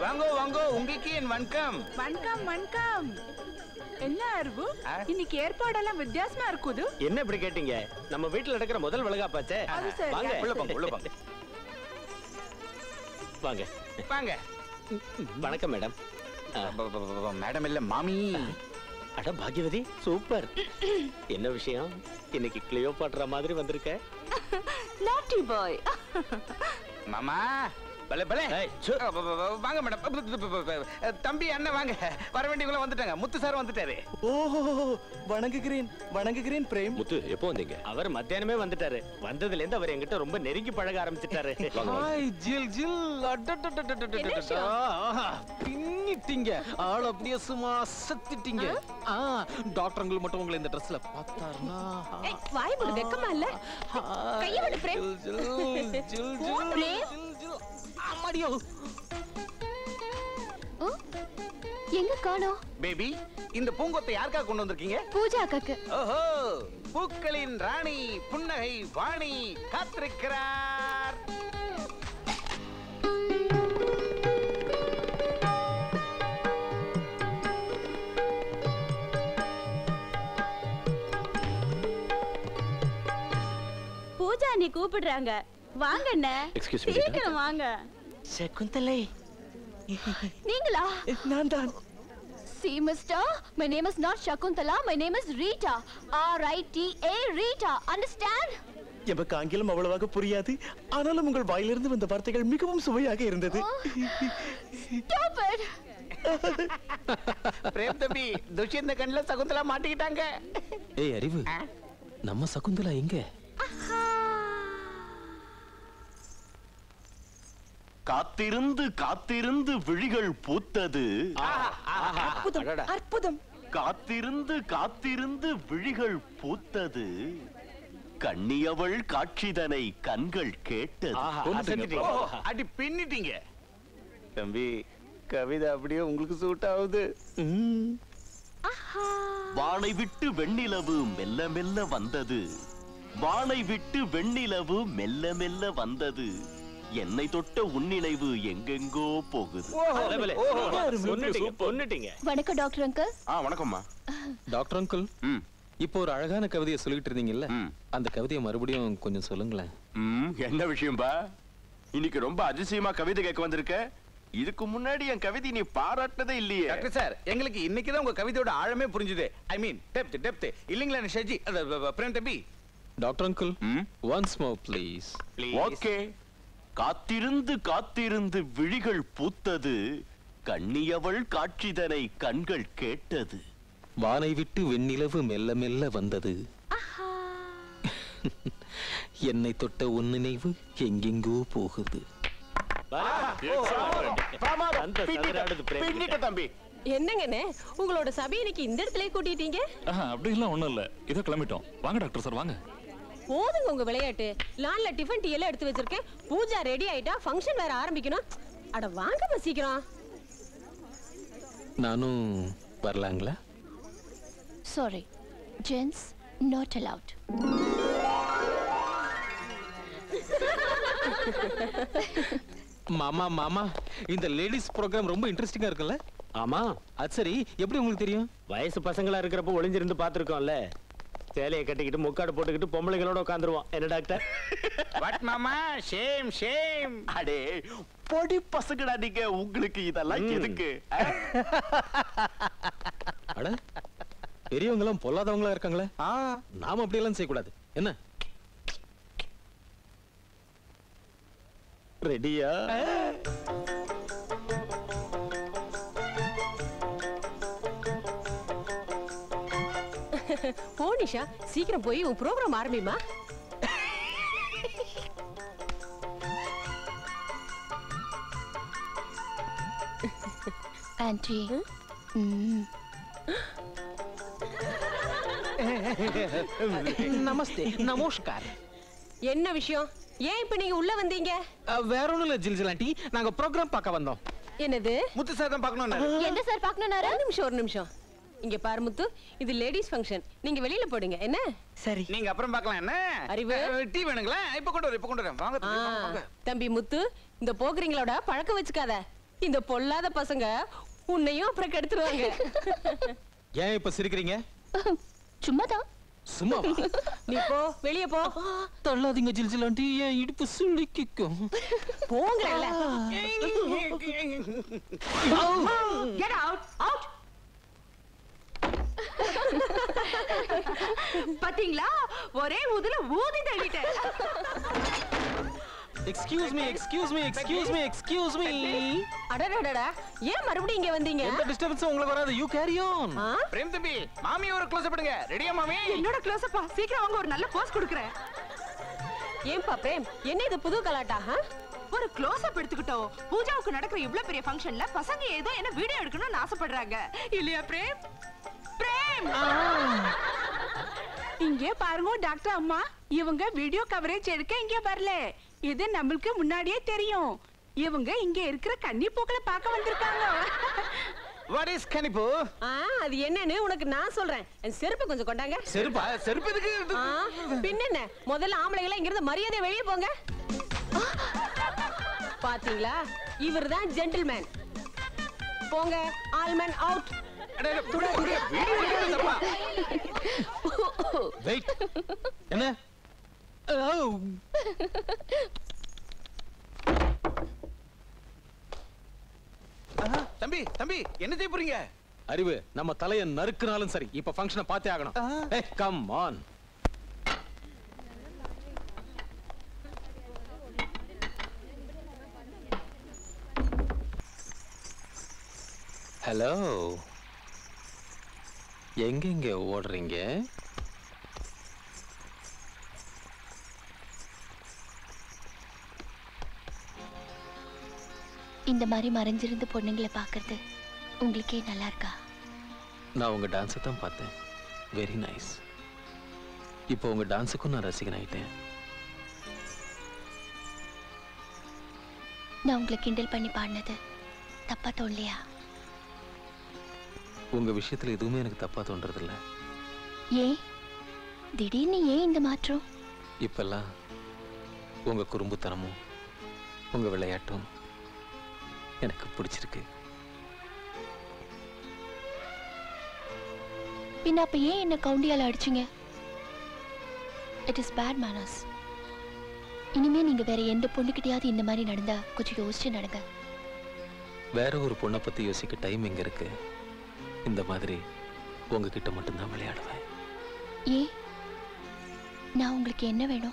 வாங்கோ வாங்கோ உங்களுக்கு என் வணக்கம் வணக்கம் வணக்கம் என்ன அருவு ஆ? இன்னைக்கு ஏற்பாடெல்லாம் வித்தியாசமா இருக்குது என்ன இப்படி கேட்டீங்க நம்ம வீட்டுல நடக்கிற முதல் வளகாப்பாச்சே அது சரி. வாங்க உள்ள போங்க உள்ள போங்க வாங்க வாங்க வணக்கம் மேடம் ப- ப- ப- மேடம் இல்ல மாமி அட பாக்யவதி சூப்பர் என்ன விஷயம் இன்னைக்கு கிளியோ பாட்டுற மாதிரி வந்திருக்க நாட்டி பாய் மாமா பலே பலே ஏய், சு. அ, ப- ப- ப- வாங்க மேடம் ப- ப- ப- ப- ப- தம்பி அண்ணன் வாங்க வர வேண்டியவங்க வந்துட்டாங்க முத்து சார் வந்துட்டாரு ஓஹோ வணங்குகிறேன் வணங்குகிறேன் பிரேம் முத்து எப்போ வந்தீங்க அவர் மத்தியானமே வந்துட்டாரு வந்ததுல இருந்து அவர் என்கிட்ட ரொம்ப நெருங்கி பழக ஆரம்பிச்சிட்டாரு ஹாய் ஜில் ஜில் அடடடடடடடடடா. ஆஹா, பின்னிட்டீங்க ஆள் அப்படியே சும்மா அசத்திட்டீங்க ஆ டாக்டருங்கள் மட்டும் உங்களை இந்த ட்ரெஸ்ல பார்த்தாருனா வாய் மூடு வெக்கமா இல்ல கையை விடு, பிரேம். ஜில் ஜில் ஜில் போ, ஜில் பிரேம். ஜில் ஜில் ஆமாடியோ எங்க காணோம் பேபி இந்த பூங்கொத்தை யாருக்கா கொண்டு வந்திருக்கீங்க பூஜா அக்காக்கு ஓஹோ பூக்களின் ராணி புன்னகை வாணி காத்திருக்கிறார் பூஜா நீ கூப்பிடுறாங்க வாங்க அண்ணே Excuse me, சீக்கிரம் வாங்க சகுந்தலை நீங்களா நான் தான் See, mister, my name is not Shakuntala, my name is Rita. R-I-T-A, Rita. Understand? எமக்கு ஆங்கிலம் அவ்வளவாக புரியாது ஆனாலும் உங்கள் வாயிலிருந்து வந்த வார்த்தைகள் மிகவும் சுவையாக இருந்தது Stop it! பிரேம் தம்பி துஷ்யந்த கண்ணில் சகுந்தலா மாட்டிக்கிட்டாங்க ஏய் அறிவு நம்ம சகுந்தலா எங்க காத்திருந்து காத்திருந்து விழிகள் பூத்தது அடடா. காத்திருந்து காத்திருந்து விழிகள் பூத்தது கண்ணியவள் காட்சிதனை கண்கள் கேட்டது ஆஹா, ஓஹோ, அசத்திட்டீங்க. அடி பின்னிட்டீங்க தம்பி கவிதை அப்படியே உங்களுக்கு சூட் ஆகுது வானை விட்டு வெண்ணிலவு மெல்ல மெல்ல வந்தது வானை விட்டு வெண்ணிலவு மெல்ல மெல்ல வந்தது என்னை தொட்ட உன்னினைவு எங்கெங்கோ போகுது பலே, பலே. பொண்ணுட்டீங்க, பொண்ணுட்டீங்க. வணக்கம் டாக்டர் அங்கிள் ஆ வணக்கம்மா டாக்டர் அங்கிள் ம் இப்போ ஒரு அழகான கவிதையை சொல்லிட்டு இருந்தீங்கல்ல ம். அந்த கவிதையை மறுபடியும் கொஞ்சம் சொல்லுங்களேன் ம் என்ன விஷயம்பா இன்னைக்கு ரொம்ப அதிசயமா கவிதை கேட்க வந்திருக்க இதுக்கு முன்னாடி என் கவிதை நீ பாராட்டினதே இல்லையே டாக்டர் சார் எங்களுக்கு இன்னைக்கு தான் உங்க கவிதையோட ஆழமே புரிஞ்சுது ஐ மீன் டெப்த் டெப்த் இல்லைங்களா ஷெஜி அது பிரேம் தம்பி டாக்டர் அங்கிள் ம் ஒன்ஸ் மோ ப்ளீஸ் ஓகே காத்திருந்து காத்திருந்து விழிகள் பூத்தது கண்ணியவள் காட்சிதனை கண்கள் கேட்டது வானை விட்டு வெண்ணிலவு மெல்ல மெல்ல வந்தது என்னை தொட்ட உன் நினைவு எங்கெங்கோ போகுது அந்த சதுராடுது பிரேம் கிட்ட. பின்னிட்ட தம்பி என்னங்கண்ணே உங்களோட சபை இன்னைக்கு இந்த இடத்துல கூட்டிட்டீங்க அப்படிலாம் ஒண்ணும் இல்ல இதோ கிளம்பிட்டோம் வாங்க டாக்டர் சார் வாங்க போதுங்க உங்க விளையாட்டு லான்ல டிஃபன் டீ எல்லாம் எடுத்து வச்சிருக்கேன் பூஜா ரெடி ஆயிட்டா ஃபங்க்ஷன் வேற ஆரம்பிக்கணும் அட வாங்கம்மா சீக்கிரம் நானும் வரலாங்களா Sorry. Gents, not allowed. மாமா மாமா இந்த லேடிஸ் ப்ரோக்ராம் ரொம்ப இன்ட்ரெஸ்டிங்கா இருக்குல்ல ஆமா அது சரி எப்படி உங்களுக்கு தெரியும் வயசு பசங்களா இருக்கிறப்ப ஒளிஞ்சிருந்து பாத்துருக்கோம்ல சேலையை கட்டிக்கிட்டு முக்காடு போட்டுக்கிட்டு பொம்பளைங்களோட உட்காந்துருவோம் என்ன டாக்டர் வாட் மாமா ஷேம் ஷேம் அடே பொடி பசங்கடா நீங்க உங்களுக்கு இதெல்லாம் ம். எதுக்கு அட பெரியவங்க எல்லாம் பொல்லாதவங்களா இருக்காங்களே நாம அப்படியெல்லாம் செய்யக்கூடாது என்ன ரெடியா போ நிஷா சீக்கிரம் போய் உன் ப்ரோக்ராம் ஆரம்பிமா Auntie. Mm. நமஸ்தே நமஸ்கார் என்ன விஷயம் ஏன் இப்ப நீங்க உள்ள வந்தீங்க வேற ஒண்ணும் இல்ல ஜில் ஜில் ஆண்டி நாங்க ப்ரோக்ராம் பார்க்க வந்தோம் என்னது முத்து சார் தான் பார்க்கணும் என்ன சார் பார்க்கணும்னாரு ஒரு நிமிஷம் ஒரு நிமிஷம் இங்க பாரு முத்து இது லேடிஸ் ஃபங்க்ஷன் நீங்க வெளியில போடுங்க என்ன சரி நீங்க அப்புறம் பார்க்கலாம் என்ன அறிவு. டீ வேணுங்களா இப்ப கொண்டு வரேன் இப்ப கொண்டு வரேன் வாங்க ஆ, தம்பி, வாங்க, வாங்க. தம்பி முத்து இந்த போக்குறீங்களோட பழக்கம் வச்சுக்காத இந்த பொல்லாத பசங்க உன்னையும் அப்புறம் கெடுத்துருவாங்க ஏன் இப்ப சிரிக்கிறீங்க சும்மாதான் சும்மா நீ போ வெளிய போ தள்ளாதீங்க ஜில் ஜில் ஆண்டி என் இடுப்பு சுளுக்கிக்கும் போங்கல Get out! Out! பாத்தீங்களா ஒரே ஊதுல ஊதி தள்ளிட்டேன் excuse me excuse me excuse me excuse me அடடடடா ஏன் மறுபடியும் இங்க வந்தீங்க எந்த டிஸ்டர்பன்ஸ் உங்களுக்கு வராது யூ கேரி ஆன் ஆ? பிரேம் தம்பி மாமி ஒரு க்ளோஸ் பண்ணுங்க ரெடியா மாமி என்னோட க்ளோஸ்அப்பா சீக்கிரம் வாங்க ஒரு நல்ல போஸ் கொடுக்குறேன் ஏன்பா பிரேம் என்ன இது புது கலாட்டா ஆ? ஒரு க்ளோஸ்அப் எடுத்துக்கிட்டோம் பூஜாவுக்கு நடக்கிற இவ்ளோ பெரிய ஃபங்க்ஷன்ல பசங்க ஏதோ என்ன வீடியோ எடுக்கணும்னு ஆசைப்படுறாங்க இல்லையா பிரேம் பிரேம் இங்கே பாருங்க டாக்டர் அம்மா இவங்க வீடியோ கவரேஜ் எடுக்க இங்க வரல இது நம்மளுக்கு முன்னாடியே தெரியும் இவங்க இங்க இருக்கிற கன்னி பூக்களை பார்க்க வந்திருக்காங்க வாட் இஸ் கனிப்பு ஆ, அது என்னன்னு உனக்கு நான் சொல்றேன் என் செருப்பு கொஞ்சம் கொண்டாங்க செருப்பா செருப்பு எதுக்கு ஆ, பின்னென்ன முதல்ல ஆம்பளைங்களா இங்க இருந்து மரியாதை வெளியே போங்க பாத்தீங்களா இவர்தான் ஜென்டில்மேன் போங்க ஆல்மேன் அவுட் அடே, அடே, புடி, புடி, வீடியோ எடுக்கிறது தப்பா? வெயிட் என்ன ஆஹா, தம்பி தம்பி என்ன செய்ய போறீங்க அறிவு நம்ம தலைய நறுக்குனாலும் சரி இப்ப ஃபங்க்ஷனை பார்த்தே ஆகணும் ஏ கம் ஆன் ஹலோ எங்கெங்க ஓடுறீங்க இந்த மாதிரி மறைஞ்சிருந்து பொண்ணுங்களை பார்க்கறது உங்களுக்கே நல்லா இருக்கா நான் உங்க டான்ஸை தான் பார்த்தேன் வெரி நைஸ் இப்போ உங்க டான்ஸுக்கும் நான் ரசிகன் ஆயிட்டேன் நான் உங்களை கிண்டல் பண்ணி பாடினது தப்பா தோணலையா உங்க விஷயத்துல எதுவுமே எனக்கு தப்பா தோன்றதில்ல ஏன் திடீர்னு ஏன் இந்த மாற்றம் இப்பெல்லாம் உங்க குறும்புத்தனமும் உங்க விளையாட்டும் எனக்கு பிடிச்சிருக்கு பின்ன அப்ப ஏன் என்ன கவுண்டியால அடிச்சீங்க இட் இஸ் பேட் மேனர்ஸ் இனிமே நீங்க வேற எந்த பொண்ணுகிட்டயாவது இந்த மாதிரி நடந்தா கொஞ்சம் யோசிச்சு நடங்க வேற ஒரு பொண்ணை பத்தி யோசிக்க டைம் எங்க இருக்கு இந்த மாதிரி உங்ககிட்ட மட்டும்தான் விளையாடுவேன் ஏன் நான் உங்களுக்கு என்ன வேணும்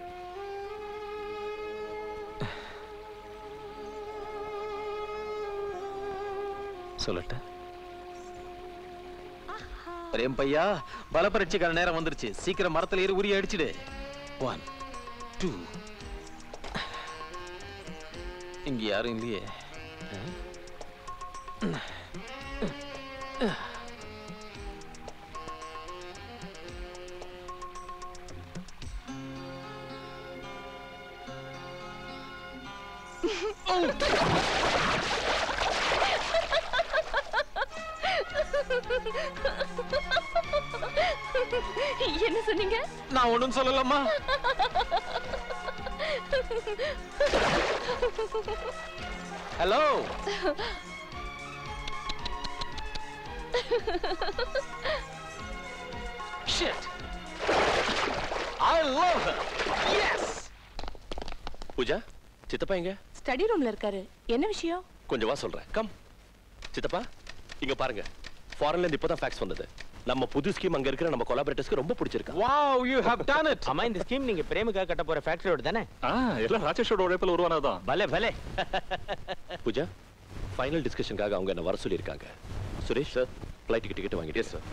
சொல்லட்ட பிரேம் பையா பல பரீட்சைக்கான நேரம் வந்துருச்சு சீக்கிரம் மரத்துல ஏறி உரிய அடிச்சிடு ஒன் டூ இங்க யாரும் இல்லையே என்ன சொன்னீங்க நான் ஒண்ணும் சொல்லலம்மா hello shit I love her yes Pooja சித்தப்பா எங்க ஸ்டடி ரூம்ல இருக்காரு என்ன விஷயம் கொஞ்சம் வா சொல்றேன் கம் சித்தப்பா இங்க பாருங்க ஃபாரின்ல இருந்து இப்பதான் ஃபேக்ஸ் வந்தது நம்ம புது ஸ்கீம் அங்க இருக்கிற நம்ம கொலாபரேட்டர்ஸ்க்கு ரொம்ப பிடிச்சிருக்கு wow you have done it அம்மா இந்த ஸ்கீம் நீங்க பிரேமுக்காக கட்ட போற ஃபேக்டரியோட தானே ஆ எல்லாம் ராஜேஷோட உழைப்பில் உருவானதுதான் பலே பலே பூஜா ஃபைனல் டிஸ்கஷனுக்காக அவங்க என்ன வர சொல்லியிருக்காங்க சுரேஷ் சார் ஃப்ளைட்டுக்கு டிக்கெட் வாங்கிட்டே சார்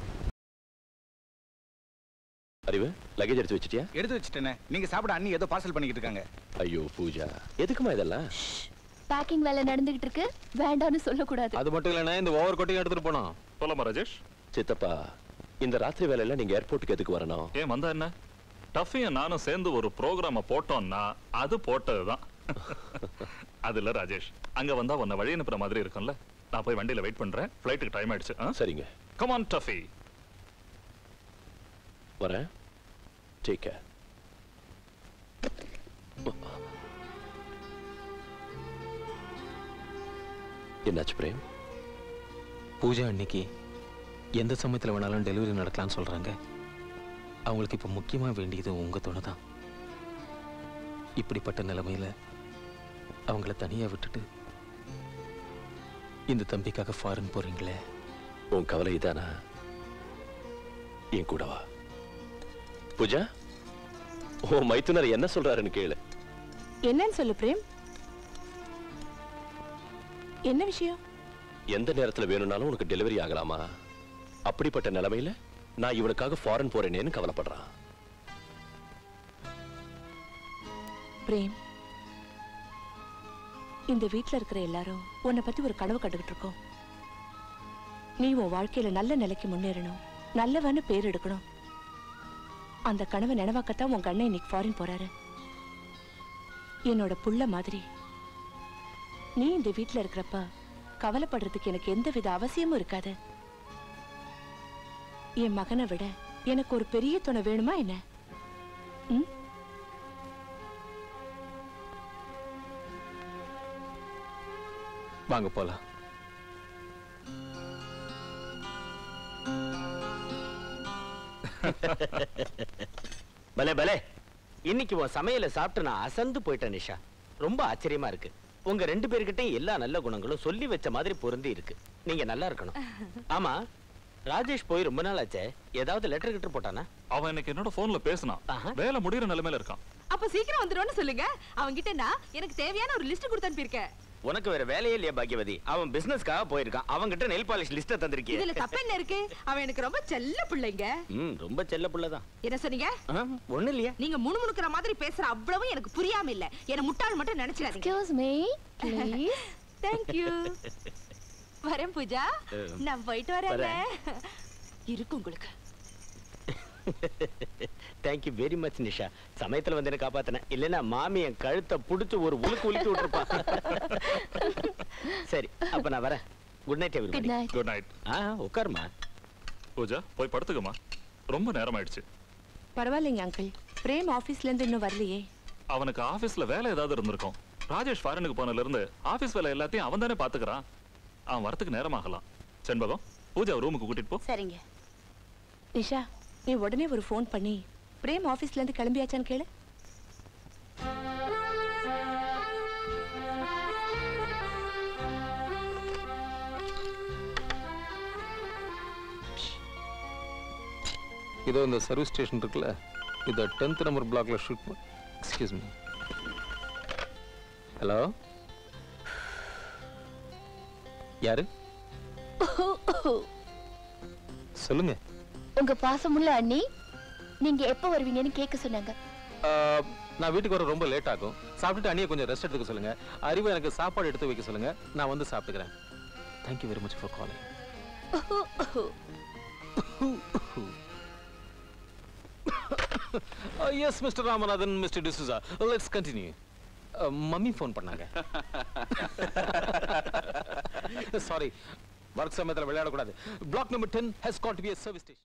அறிவு லக்கேஜ் எடுத்து வச்சிட்டியா எடுத்து வச்சுட்டேனே நீங்க சாப்பிட அண்ணி ஏதோ பார்சல் பண்ணிக்கிட்டு இருக்காங்க ஐயோ பூஜா எதுக்குமா இதெல்லாம் பேக்கிங் வேலை நடந்துகிட்டு இருக்கு வேண்டாம்னு சொல்லக்கூடாது அது மட்டும் இல்லைன்னா இந்த ஓவர் கோட்டிங் எடுத்துட்டு போனோம் போலாமா ராஜேஷ் சித்தப்பா இந்த ராத்திரி வேலையில நீங்க ஏர்போர்ட்டுக்கு எதுக்கு வரணும் ஏன் வந்தா என்ன டஃபியும் நானும் சேர்ந்து ஒரு ப்ரோக்ராம போட்டோம்னா அது போட்டதுதான் அது இல்ல ராஜேஷ் அங்க வந்தா உன்னை வழி அனுப்புற மாதிரி இருக்கும்ல நான் போய் வண்டியில வெயிட் பண்றேன் ஃப்ளைட்டுக்கு டைம் ஆயிடுச்சு சரிங்க கமான் டஃபி வரேன் டேக் கேர் என்னாச்சு பிரேம் பூஜா அன்னைக்கு எந்த சமயத்தில் வேணாலும் டெலிவரி நடக்கலாம்னு சொல்றாங்க அவங்களுக்கு இப்போ முக்கியமாக வேண்டியது உங்க துணை தான் இப்படிப்பட்ட நிலைமையில அவங்கள தனியா விட்டுட்டு இந்த தம்பிக்காக ஃபாரின் போறீங்களே உன் கவலை இதானா என் கூட வா பூஜா உன் மைத்துனர் என்ன சொல்றாருன்னு கேளு என்னன்னு சொல்லு பிரேம் என்ன விஷயம் எந்த நேரத்துல வேணும்னாலும் உனக்கு டெலிவரி ஆகலாமா அப்படிப்பட்ட நிலைமையில நான் இவனுக்காக ஃபாரின் போறேனேன்னு கவலைப்படுறான் பிரேம் இந்த வீட்ல இருக்கிற எல்லாரும் உன்னை பத்தி ஒரு கனவு கண்டுகிட்டு இருக்கோம் நீ உன் வாழ்க்கையில நல்ல நிலைக்கு முன்னேறணும் நல்லவன்னு பேர் எடுக்கணும் அந்த கனவை நினைவாக்கத்தான் உன் கண்ணை இன்னைக்கு ஃபாரின் போறாரு என்னோட புள்ள மாதிரி நீ இந்த வீட்ல இருக்கிறப்ப கவலைப்படுறதுக்கு எனக்கு எந்த வித அவசியமும் இருக்காது என் மகனை விட எனக்கு ஒரு பெரிய துணை வேணுமா என்ன ம் வாங்க போலாம் பலே பலே இன்னைக்கு உன் சமையலை சாப்பிட்டு நான் அசந்து போயிட்டேன் நிஷா ரொம்ப ஆச்சரியமா இருக்கு உங்க ரெண்டு பேர்கிட்டயும் எல்லா நல்ல குணங்களும் சொல்லி வச்ச மாதிரி பொருந்தி இருக்கு நீங்க நல்லா இருக்கணும் ஆமா ராஜேஷ் போய் ரொம்ப நாள் ஆச்சே ஏதாவது லெட்டர் கிட்ட போட்டானா அவன் எனக்கு என்னோட போன்ல பேசினான் வேலை முடியிற நிலைமையில இருக்கான் அப்ப சீக்கிரம் வந்துரும்னு சொல்லுங்க அவன்கிட்ட நான் எனக்கு தேவையான ஒரு லிஸ்ட் கொடுத்து அனுப்பியிருக்கேன் உனக்கு வேற வேலையே இல்லையா பாக்கியவதி அவன் பிசினஸ்க்காக போயிருக்கான் அவன்கிட்ட நெல் பாலிஷ் லிஸ்ட தந்திருக்கிய இதுல தப்பு என்ன இருக்கு அவன் எனக்கு ரொம்ப செல்ல பிள்ளைங்க ம் ரொம்ப செல்ல புள்ளதான் என்ன சொன்னீங்க ஒண்ணு இல்லையா நீங்க முணுமுணுக்கிற மாதிரி பேசுற அவ்வளவும் எனக்கு புரியாம இல்ல என்ன முட்டாள் மட்டும் நினைச்சிடாதீங்க excuse me please thank you வரேன் பூஜா அஹ், நான் போயிட்டு வரேன் இருக்கு உங்களுக்கு தேங்க்யூ வெரி மச் நிஷா சமயத்துல வந்து என்ன காப்பாத்தின இல்லைன்னா மாமி என் கழுத்தை புடிச்சு ஒரு உலுக்கு உலுக்கி விட்டுருப்பா சரி அப்ப நான் வரேன் good night every Good night. Good night ஆ உட்காருமா பூஜா போய் படுத்துக்கமா ரொம்ப நேரம் ஆயிடுச்சு பரவாயில்லைங்க அங்கிள் பிரேம் ஆபீஸ்ல இருந்து இன்னும் வரலையே அவனுக்கு ஆபீஸ்ல வேலை ஏதாவது இருந்திருக்கும் ராஜேஷ் ஃபாரினுக்கு போனதுல இருந்து ஆபீஸ் வேலை எல்லாத்தையும் அவன் தானே பாத்துக்கிறான் அவன் வரத்துக்கு நேரமாகலாம் செண்பகம் பூஜா ரூமுக்கு கூட்டிட்டு போ சரிங்க நிஷா நீ உடனே ஒரு ஃபோன் பண்ணி பிரேம் ஆபீஸ்ல இருந்து கிளம்பியாச்சான்னு கேளு இதோ இந்த சர்வீஸ் ஸ்டேஷன் இருக்குல்ல இதை டென்த் நம்பர் பிளாக்ல ஷூட் எக்ஸ்கியூஸ் மீ ஹலோ யாரு சொல்லுங்க உங்க பாசமுள்ள அண்ணி நீங்க எப்ப வருவீங்கன்னு கேட்க சொன்னாங்க ஆஹ், நான் வீட்டுக்கு வர ரொம்ப லேட் ஆகும் சாப்பிட்டுட்டு அண்ணியை கொஞ்சம் ரெஸ்ட் எடுத்துக்க சொல்லுங்க அறிவு எனக்கு சாப்பாடு எடுத்து வைக்க சொல்லுங்க நான் வந்து சாப்பிட்டுக்கிறேன் thank you very much for calling yes mister Ramanathan mister D'Souza let's continue mummy phone பண்ணாங்க சாரி ஒர்க் சமயத்தில் விளையாடக்கூடாது block number ten has got to be service station